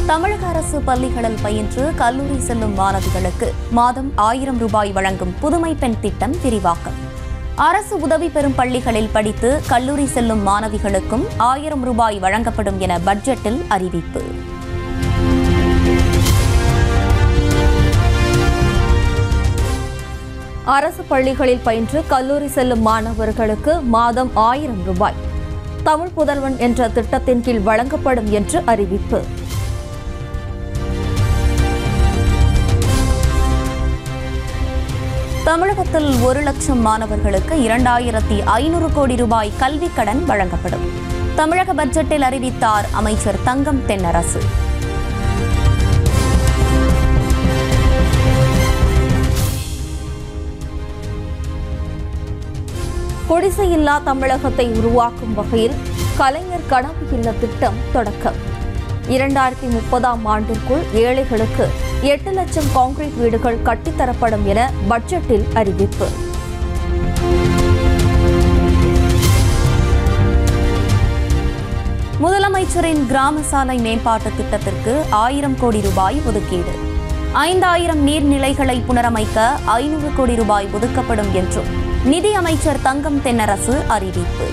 தமிழக அரசு பள்ளிகளில் பயின்று கல்லூரி செல்லும் மாணவிகளுக்கு மாதம் ஆயிரம் ரூபாய் வழங்கும் புதுமை பெண் திட்டம் விரிவாக்கம் அரசு உதவி பெறும் பள்ளிகளில் படித்து கல்லூரி செல்லும் மாணவிகளுக்கும் ஆயிரம் ரூபாய் வழங்கப்படும் என பட்ஜெட்டில் அறிவிப்பு அரசு பள்ளிகளில் பயின்று கல்லூரி செல்லும் மாணவர்களுக்கு மாதம் ஆயிரம் ரூபாய் தமிழ் புதல்வன் என்ற திட்டத்தின் கீழ் வழங்கப்படும் என்று அறிவிப்பு தமிழகத்தில் ஒரு லட்சம் மாணவர்களுக்கு இரண்டாயிரத்தி ஐநூறு கோடி ரூபாய் கல்விக் கடன் வழங்கப்படும் தமிழக பட்ஜெட்டில் அறிவித்தார் அமைச்சர் தங்கம் தென்னரசு குடிசையில்லா தமிழகத்தை உருவாக்கும் வகையில் கலைஞர் கனவு இல்ல திட்டம் தொடக்கம் இரண்டாயிரத்தி முப்பதாம் ஆண்டிற்குள் ஏழைகளுக்கு எட்டு லட்சம் கான்கிரீட் வீடுகள் கட்டித்தரப்படும் என பட்ஜெட்டில் அறிவிப்பு முதலமைச்சரின் கிராம சாலை மேம்பாட்டு திட்டத்திற்கு ஆயிரம் கோடி ரூபாய் ஒதுக்கீடு ஐந்தாயிரம் நீர்நிலைகளை புனரமைக்க ஐநூறு கோடி ரூபாய் ஒதுக்கப்படும் என்றும் நிதி அமைச்சர் தங்கம் தென்னரசு அறிவிப்பு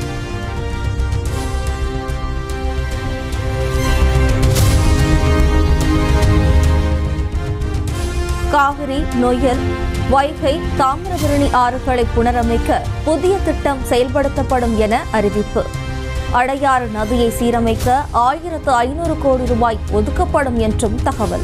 காவிரி நொய்யல் வைகை தாமிரபரணி ஆறுகளை புனரமைக்க புதிய திட்டம் செயல்படுத்தப்படும் என அறிவிப்பு அடையாறு நதியை சீரமைக்க ஆயிரத்து ஐநூறு கோடி ரூபாய் ஒதுக்கப்படும் என்றும் தகவல்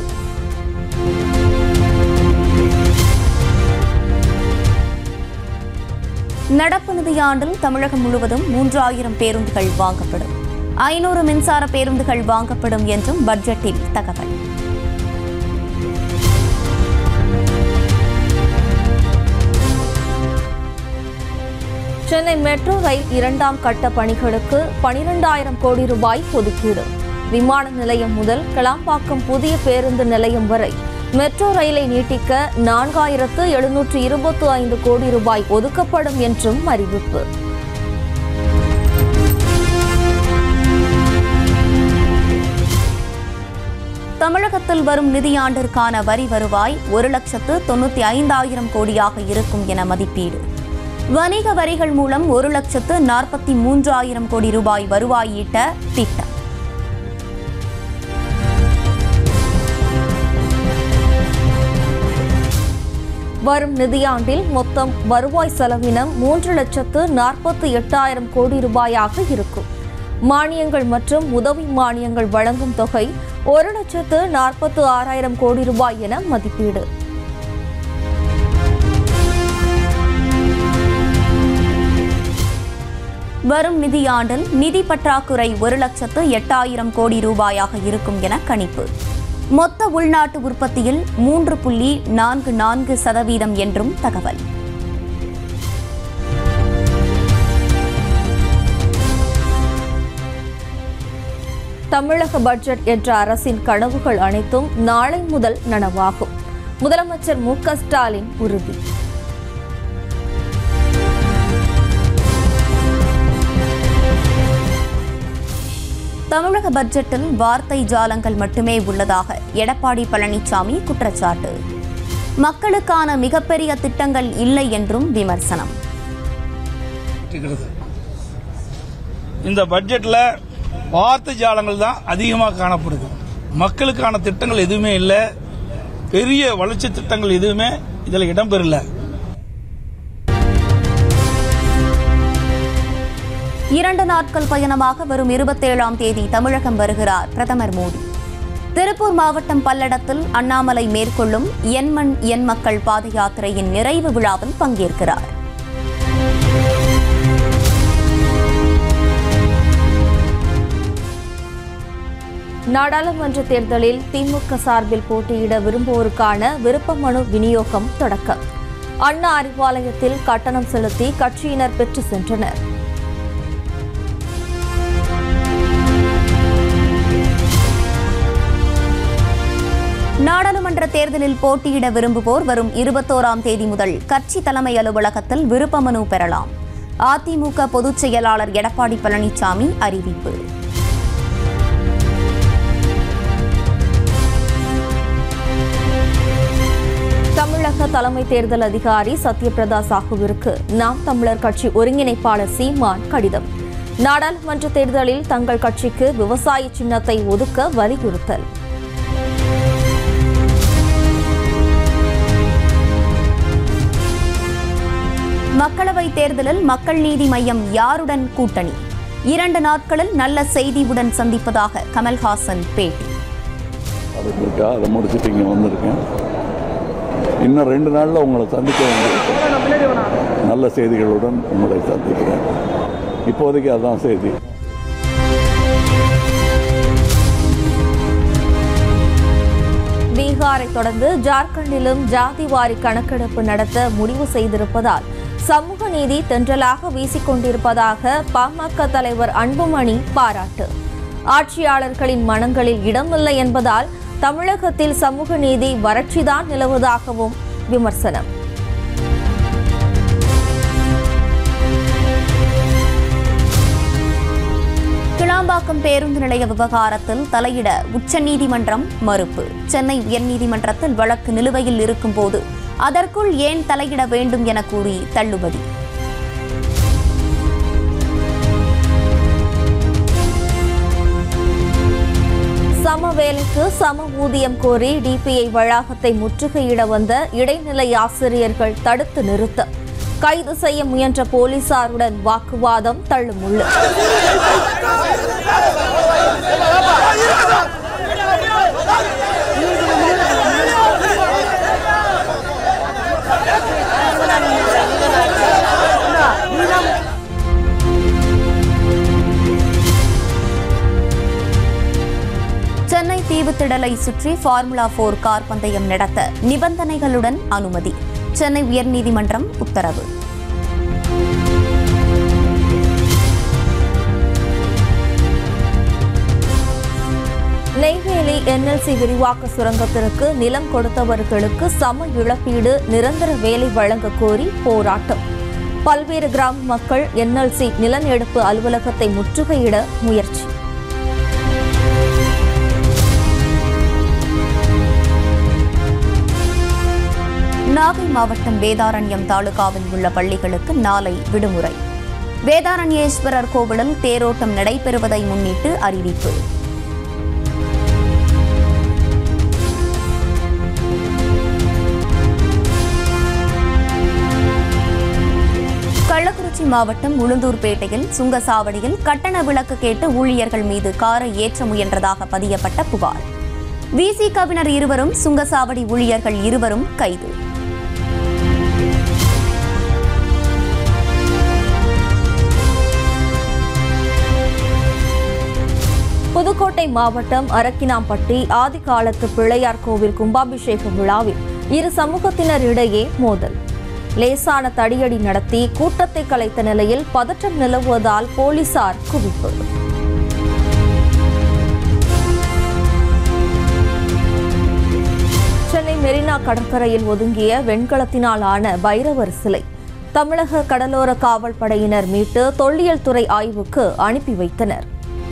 நடப்பு நிதியாண்டில் தமிழகம் முழுவதும் மூன்றாயிரம் பேருந்துகள் வாங்கப்படும் ஐநூறு மின்சார பேருந்துகள் வாங்கப்படும் என்றும் பட்ஜெட்டில் தகவல் சென்னை மெட்ரோ ரயில் இரண்டாம் கட்ட பணிகளுக்கு பனிரெண்டாயிரம் கோடி ரூபாய் ஒதுக்கீடு விமான நிலையம் முதல் கிளாம்பாக்கம் புதிய பேருந்து நிலையம் வரை மெட்ரோ ரயிலை நீட்டிக்க நான்காயிரத்து எழுநூற்று இருபத்து ஐந்து கோடி ரூபாய் ஒதுக்கப்படும் என்றும் அறிவிப்பு தமிழகத்தில் வரும் நிதியாண்டிற்கான வரி வருவாய் ஒரு லட்சத்து தொண்ணூத்தி ஐந்தாயிரம் கோடியாக இருக்கும் என மதிப்பீடு வணிக வரிகள் மூலம் ஒரு லட்சத்து நாற்பத்தி மூன்றாயிரம் கோடி ரூபாய் வருவாய் ஈட்ட திட்டம் வரும் நிதியாண்டில் மொத்தம் வருவாய் செலவினம் மூன்று லட்சத்து நாற்பத்தி எட்டாயிரம் கோடி ரூபாயாக இருக்கும் மானியங்கள் மற்றும் உதவி மானியங்கள் வழங்கும் தொகை ஒரு லட்சத்து நாற்பத்து ஆறாயிரம் கோடி ரூபாய் என மதிப்பீடு வரும் நிதியாண்டில் நிதி பற்றாக்குறை ஒரு லட்சத்து எட்டாயிரம் கோடி ரூபாயாக இருக்கும் என கணிப்பு மொத்த உள்நாட்டு உற்பத்தியில் மூன்று புள்ளி நான்கு நான்கு சதவீதம் என்றும் தகவல் தமிழக பட்ஜெட் என்ற அரசின் கனவுகள் அனைத்தும் நாளை முதல் நனவாகும் முதலமைச்சர் மு க ஸ்டாலின் உறுதி தமிழக பட்ஜெட்டில் வார்த்தை ஜாலங்கள் மட்டுமே உள்ளதாக எடப்பாடி பழனிசாமி குற்றச்சாட்டு மக்களுக்கான மிகப்பெரிய திட்டங்கள் இல்லை என்றும் விமர்சனம் இருக்கிறது இந்த பட்ஜெட்டில் வார்த்தை ஜாலங்கள் தான் அதிகமாக காணப்படுது மக்களுக்கான திட்டங்கள் எதுவுமே இல்லை பெரிய வளர்ச்சி திட்டங்கள் எதுவுமே இதில் இடம்பெறல இரண்டு நாட்கள் பயணமாக வரும் இருபத்தேழாம் தேதி தமிழகம் வருகிறார் பிரதமர் மோடி திருப்பூர் மாவட்டம் பல்லடத்தில் அண்ணாமலை மேற்கொள்ளும் என் மண் என் மக்கள் பாத யாத்திரையின் நிறைவு விழாவில் பங்கேற்கிறார் நாடாளுமன்ற தேர்தலில் திமுக சார்பில் போட்டியிட விரும்புவோருக்கான விருப்ப மனு விநியோகம் தொடக்கம் அண்ணா அறிவாலயத்தில் கட்டணம் செலுத்தி கட்சியினர் பெற்று சென்றனர் நாடாளுமன்ற தேர்தலில் போட்டியிட விரும்புவோர் வரும் இருபத்தோராம் தேதி முதல் கட்சி தலைமை அலுவலகத்தில் விருப்ப மனு பெறலாம் அதிமுக பொதுச் செயலாளர் எடப்பாடி பழனிசாமி அறிவிப்பு தமிழக தலைமை தேர்தல் அதிகாரி சத்யபிரதா சாஹூவிற்கு நாம் தமிழர் கட்சி ஒருங்கிணைப்பாளர் சீமான் கடிதம் நாடாளுமன்ற தேர்தலில் தங்கள் கட்சிக்கு விவசாய சின்னத்தை ஒதுக்க வலியுறுத்தல் மக்களவைத் தேர்தலில் மக்கள் நீதி மய்யம் யாருடன் கூட்டணி இரண்டு நாட்களில் நல்ல செய்தியுடன் சந்திப்பதாக கமல்ஹாசன் பேட்டி அதுக்கு இருக்கா அதை முடிச்சுட்டு இங்கே வந்திருக்கேன் இன்னும் ரெண்டு நாளில் உங்களை சந்திக்க வந்திருக்கேன் நல்ல செய்திகளுடன் உங்களை சந்திக்கிறேன் இப்போதைக்கு அதான் செய்தி பீகாரை தொடர்ந்து ஜார்க்கண்டிலும் ஜாதிவாரி கணக்கெடுப்பு நடத்த முடிவு செய்திருப்பதால் சமூக நீதி தென்றலாக வீசிக்கொண்டிருப்பதாக பாமக தலைவர் அன்புமணி பாராட்டு ஆட்சியாளர்களின் மனங்களில் இடமில்லை என்பதால் தமிழகத்தில் சமூக நீதி வறட்சிதான் நிலவுவதாகவும் விமர்சனம் கிளாம்பாக்கம் பேருந்து நிலைய விவகாரத்தில் தலையிட உச்சநீதிமன்றம் மறுப்பு சென்னை உயர்நீதிமன்றத்தில் வழக்கு நிலுவையில் இருக்கும்போது அதற்குள் ஏன் தலையிட வேண்டும் என கூறி தள்ளுபடி சம வேலைக்கு சம ஊதியம் கோரி டிபிஐ வளாகத்தை முற்றுகையிட வந்த இடைநிலை ஆசிரியர்கள் தடுத்து நிறுத்த கைது செய்ய முயன்ற போலீசாருடன் வாக்குவாதம் தள்ளுமுள்ளு சென்னை தீவுத்திடலை சுற்றி ஃபார்முலா போர் கார் பந்தயம் நடத்த நிபந்தனைகளுடன் அனுமதி சென்னை உயர்நீதிமன்றம் உத்தரவு நெய்வேலி என்எல்சி விரிவாக்க சுரங்கத்திற்கு நிலம் கொடுத்தவர்களுக்கு சம இழப்பீடு நிரந்தர வேலை வழங்க கோரி போராட்டம் பல்வேறு கிராம மக்கள் என்எல்சி நிலம் எடுப்பு அலுவலகத்தை முற்றுகையிட முயற்சி நாகை மாவட்டம் வேதாரண்யம் தாலுகாவில் உள்ள பள்ளிகளுக்கு நாளை விடுமுறை வேதாரண்யேஸ்வரர் கோவிலில் தேரோட்டம் நடைபெறுவதை முன்னிட்டு அறிவிப்பு கள்ளக்குறிச்சி மாவட்டம் உளுந்தூர்பேட்டையில் சுங்கசாவடியில் கட்டண விலக்கு கேட்டு ஊழியர்கள் மீது காரை ஏற்ற முயன்றதாக பதியப்பட்ட புகார் விசிகவினர் இருவரும் சுங்கசாவடி ஊழியர்கள் இருவரும் கைது புதுக்கோட்டை மாவட்டம் அரக்கினாம்பட்டி ஆதிகாலத்து பிள்ளையார் கோவில் கும்பாபிஷேக விழாவில் இரு சமூகத்தினர் இடையே மோதல் லேசான தடியடி நடத்தி கூட்டத்தை கலைத்த நிலையில் பதற்றம் நிலவுவதால் போலீசார் குவிப்பு சென்னை மெரினா கடற்கரையில் ஒதுங்கிய வெண்கலத்தினால் ஆன பைரவர் சிலை தமிழக கடலோர காவல் படையினர் மீட்டு தொல்லியல் துறை ஆய்வுக்கு அனுப்பி வைத்தனர்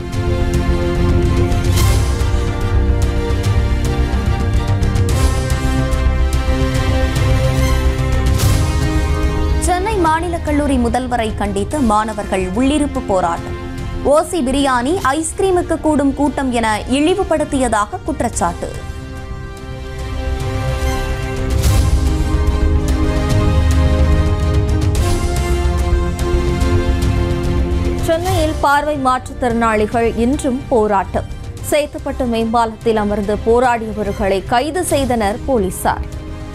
சென்னை மாநில கல்லூரி முதல்வரை கண்டித்து மாணவர்கள் உள்ளிருப்பு போராட்டம் ஓசி பிரியாணி ஐஸ்கிரீமுக்கு கூடும் கூட்டம் என இழிவுபடுத்தியதாக குற்றச்சாட்டு சென்னையில் பார்வை மாற்றுத்திறனாளிகள் இன்றும் போராட்டம் சேத்துப்பட்டு மேம்பாலத்தில் அமர்ந்து போராடியவர்களை கைது செய்தனர் போலீசார்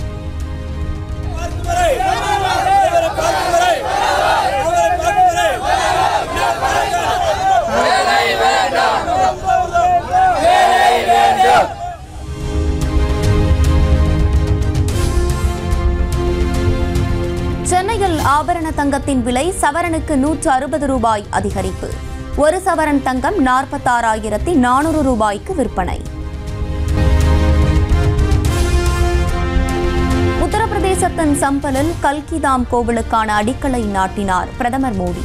சென்னையில் ஆபரண தங்கத்தின் விலை சவரனுக்கு நூற்று அறுபது ரூபாய் அதிகரிப்பு ஒரு சவரன் தங்கம் நாற்பத்தாறாயிரத்தி நானூறு ரூபாய்க்கு விற்பனை உத்தரப்பிரதேசத்தின் சம்பலில் கல்கிதாம் கோவிலுக்கான அடிக்கலை நாட்டினார் பிரதமர் மோடி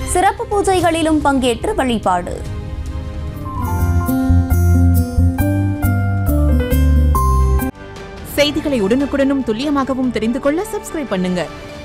சிறப்பு பூஜைகளிலும் பங்கேற்று வழிபாடு செய்திகளை உடனுக்குடனும் துல்லியமாகவும் தெரிந்து கொள்ள சப்ஸ்கிரைப் பண்ணுங்க